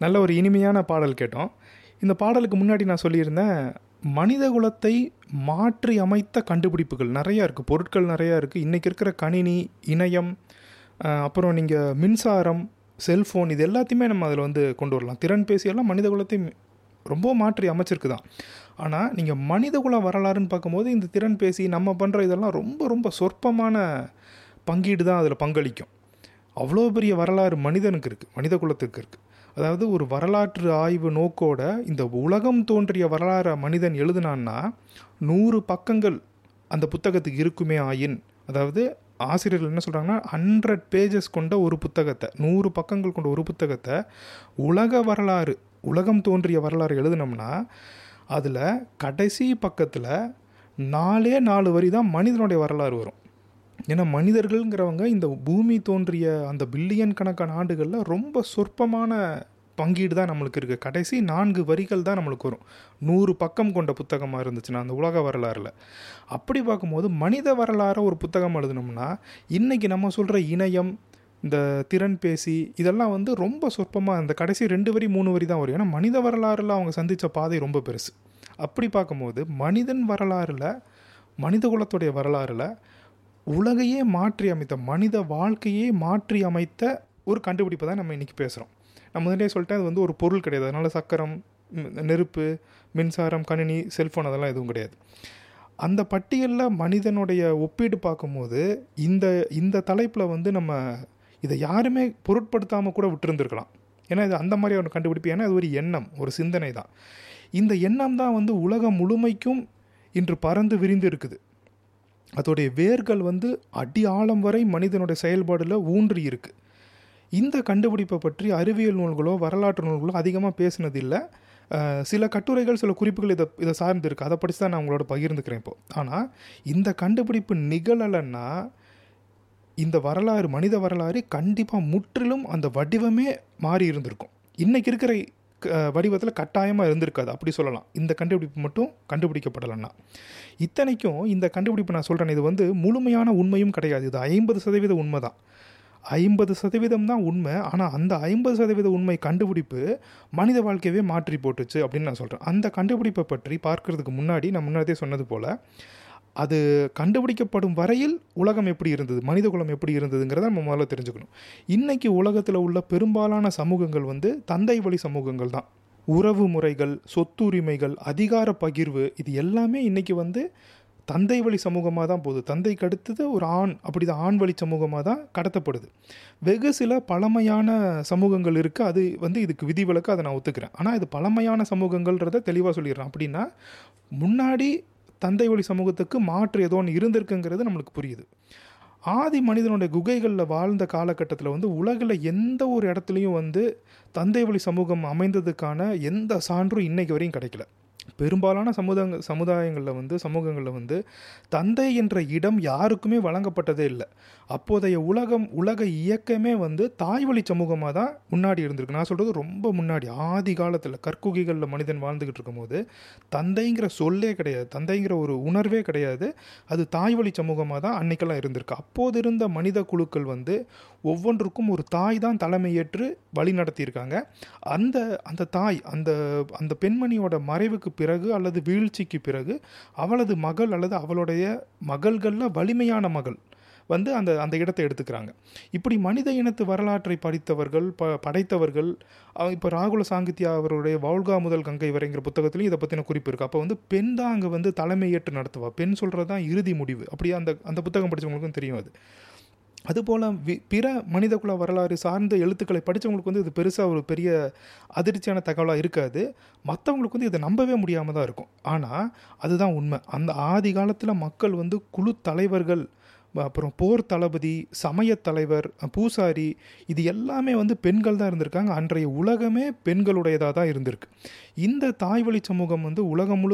நல்ல ஒரு இனிமையான பாடல் கேட்டோம் இந்த பாடலுக்கு முன்னாடி நான் சொல்லியிருந்தேன் மனித குலத்தை மாற்றி அமைத்த கண்டுபிடிப்புகள் நிறையா இருக்குது பொருட்கள் நிறையா இருக்குது இன்றைக்கி இருக்கிற கணினி இணையம் அஹ், அப்புறம் நீங்கள் மின்சாரம் செல்ஃபோன் இது எல்லாத்தையுமே நம்ம அதில் வந்து கொண்டு வரலாம் திறன் பேசியெல்லாம் மனித குலத்தை ரொம்ப மாற்றி அமைச்சிருக்கு தான் ஆனால் நீங்கள் மனிதகுல வரலாறுன்னு பார்க்கும்போது இந்த திறன் பேசி நம்ம பண்ணுற இதெல்லாம் ரொம்ப ரொம்ப சொற்பமான பங்கீடு தான் அதில் பங்களிக்கும் அவ்வளோ பெரிய வரலாறு மனிதனுக்கு இருக்குது மனித குலத்துக்கு இருக்குது அதாவது ஒரு வரலாற்று ஆய்வு நோக்கோட இந்த உலகம் தோன்றிய வரலாறை மனிதன் எழுதுனான்னா நூறு பக்கங்கள் அந்த புத்தகத்துக்கு இருக்குமே ஆயின் அதாவது ஆசிரியர்கள் என்ன சொல்கிறாங்கன்னா ஹண்ட்ரட் பேஜஸ் கொண்ட ஒரு புத்தகத்தை நூறு பக்கங்கள் கொண்ட ஒரு புத்தகத்தை உலக வரலாறு உலகம் தோன்றிய வரலாறு எழுதுனோம்னா அதில் கடைசி பக்கத்தில் நாலே நாலு வரி தான் மனிதனுடைய வரலாறு வரும் ஏன்னா மனிதர்கள்ங்கிறவங்க இந்த பூமி தோன்றிய அந்த பில்லியன் கணக்கான ஆண்டுகளில் ரொம்ப சொற்பமான பங்கீடு தான் நம்மளுக்கு இருக்குது கடைசி நான்கு வரிகள் தான் நம்மளுக்கு வரும் நூறு பக்கம் கொண்ட புத்தகமாக இருந்துச்சுன்னா அந்த உலக வரலாறில் அப்படி பார்க்கும்போது மனித வரலாறை ஒரு புத்தகம் எழுதணும்னா இன்றைக்கி நம்ம சொல்கிற இணையம் இந்த திறன் பேசி இதெல்லாம் வந்து ரொம்ப சொற்பமாக இந்த கடைசி ரெண்டு வரி மூணு வரி தான் வரும் ஏன்னா மனித வரலாறில் அவங்க சந்தித்த பாதை ரொம்ப பெருசு அப்படி பார்க்கும்போது மனிதன் வரலாறில் மனித குலத்துடைய வரலாறில் உலகையே மாற்றி அமைத்த மனித வாழ்க்கையே மாற்றி அமைத்த ஒரு கண்டுபிடிப்பை தான் நம்ம இன்றைக்கி பேசுகிறோம் நான் முதலே சொல்லிட்டேன் அது வந்து ஒரு பொருள் கிடையாது அதனால் சக்கரம் ம், நெருப்பு மின்சாரம் கணினி செல்ஃபோன் அதெல்லாம் எதுவும் கிடையாது அந்த பட்டியலில் மனிதனுடைய ஒப்பீடு பார்க்கும்போது இந்த இந்த தலைப்பில் வந்து நம்ம இதை யாருமே பொருட்படுத்தாமல் கூட விட்டுருந்துருக்கலாம் ஏன்னா இது அந்த மாதிரி ஒரு கண்டுபிடிப்பு ஏன்னா அது ஒரு எண்ணம் ஒரு சிந்தனை தான் இந்த எண்ணம் தான் வந்து உலகம் முழுமைக்கும் இன்று பறந்து விரிந்து இருக்குது அதோடைய வேர்கள் வந்து அடி ஆழம் வரை மனிதனுடைய செயல்பாடில் ஊன்றி இருக்கு இந்த கண்டுபிடிப்பை பற்றி அறிவியல் நூல்களோ வரலாற்று நூல்களோ அதிகமாக பேசினதில்லை அஹ், சில கட்டுரைகள் சில குறிப்புகள் இதை இதை சார்ந்து இருக்கு அதை படித்து தான் நான் உங்களோட பகிர்ந்துக்கிறேன் இப்போ ஆனால் இந்த கண்டுபிடிப்பு நிகழலைன்னா இந்த வரலாறு மனித வரலாறு கண்டிப்பாக முற்றிலும் அந்த வடிவமே மாறி இருந்திருக்கும் இன்றைக்கி இருக்கிற வடிவத்தில் கட்டாயமாக இருந்திருக்காது அப்படி சொல்லலாம் இந்த கண்டுபிடிப்பு மட்டும் கண்டுபிடிக்கப்படலைன்னா இத்தனைக்கும் இந்த கண்டுபிடிப்பு நான் சொல்கிறேன் இது வந்து முழுமையான உண்மையும் கிடையாது இது ஐம்பது சதவீத உண்மை தான் ஐம்பது சதவீதம் தான் உண்மை ஆனால் அந்த ஐம்பது சதவீத உண்மை கண்டுபிடிப்பு மனித வாழ்க்கையவே மாற்றி போட்டுச்சு அப்படின்னு நான் சொல்கிறேன் அந்த கண்டுபிடிப்பை பற்றி பார்க்கறதுக்கு முன்னாடி நான் முன்னாடியே சொன்னது போல் அது கண்டுபிடிக்கப்படும் வரையில் உலகம் எப்படி இருந்தது மனித குலம் எப்படி இருந்ததுங்கிறத நம்ம முதல்ல தெரிஞ்சுக்கணும் இன்னைக்கு உலகத்தில் உள்ள பெரும்பாலான சமூகங்கள் வந்து தந்தை வழி சமூகங்கள் தான் உறவு முறைகள் சொத்துரிமைகள் அதிகார பகிர்வு இது எல்லாமே இன்னைக்கு வந்து தந்தை வழி சமூகமாக தான் போகுது தந்தைக்கு அடுத்தது ஒரு ஆண் அப்படி தான் ஆண் வழி சமூகமாக தான் கடத்தப்படுது வெகு சில பழமையான சமூகங்கள் இருக்குது அது வந்து இதுக்கு விதிவிலக்கு அதை நான் ஒத்துக்கிறேன் ஆனால் இது பழமையான சமூகங்கள்ன்றதை தெளிவாக சொல்லிடுறேன் அப்படின்னா முன்னாடி தந்தை வழி சமூகத்துக்கு மாற்று ஏதோ ஒன்று இருந்திருக்குங்கிறது நம்மளுக்கு புரியுது ஆதி மனிதனுடைய குகைகளில் வாழ்ந்த காலகட்டத்தில் வந்து உலகில் எந்த ஒரு இடத்துலையும் வந்து தந்தை வழி சமூகம் அமைந்ததுக்கான எந்த சான்றும் இன்னைக்கு வரையும் கிடைக்கல பெரும்பாலான சமுதாய சமுதாயங்களில் வந்து சமூகங்களில் வந்து தந்தை என்ற இடம் யாருக்குமே வழங்கப்பட்டதே இல்லை அப்போதைய உலகம் உலக இயக்கமே வந்து தாய் வழி சமூகமாக தான் முன்னாடி இருந்திருக்கு நான் சொல்கிறது ரொம்ப முன்னாடி ஆதி காலத்தில் கற்குகைகளில் மனிதன் வாழ்ந்துக்கிட்டு இருக்கும்போது தந்தைங்கிற சொல்லே கிடையாது தந்தைங்கிற ஒரு உணர்வே கிடையாது அது தாய் வழி சமூகமாக தான் அன்னைக்கெல்லாம் இருந்திருக்கு அப்போது இருந்த மனித குழுக்கள் வந்து ஒவ்வொன்றுக்கும் ஒரு தாய் தான் தலைமையேற்று வழி நடத்தியிருக்காங்க அந்த அந்த தாய் அந்த அந்த பெண்மணியோட மறைவுக்கு பிறகு அல்லது வீழ்ச்சிக்கு பிறகு அவளது மகள் அல்லது அவளுடைய மகள்களில் வலிமையான மகள் வந்து அந்த அந்த இடத்தை எடுத்துக்கிறாங்க இப்படி மனித இனத்து வரலாற்றை படித்தவர்கள் ப படைத்தவர்கள் இப்போ ராகுல சாங்கித்யா அவருடைய வௌல்கா முதல் கங்கை வரைங்கிற புத்தகத்துலையும் இதை பற்றின குறிப்பு இருக்குது அப்போ வந்து பெண் தான் அங்கே வந்து தலைமையேற்று நடத்துவா பெண் சொல்கிறது தான் இறுதி முடிவு அப்படியே அந்த அந்த புத்தகம் படித்தவங்களுக்கும் தெரியும் அது அதுபோல் வி பிற மனிதகுல வரலாறு சார்ந்த எழுத்துக்களை படித்தவங்களுக்கு வந்து இது பெருசாக ஒரு பெரிய அதிர்ச்சியான தகவலாக இருக்காது மற்றவங்களுக்கு வந்து இதை நம்பவே முடியாமல் தான் இருக்கும் ஆனால் அதுதான் உண்மை அந்த ஆதி காலத்தில் மக்கள் வந்து குழு தலைவர்கள் அப்புறம் போர் தளபதி சமயத் தலைவர் பூசாரி இது எல்லாமே வந்து பெண்கள் தான் இருந்திருக்காங்க அன்றைய உலகமே பெண்களுடையதாக தான் இருந்திருக்கு இந்த தாய்வழி சமூகம் வந்து உலகம் முழு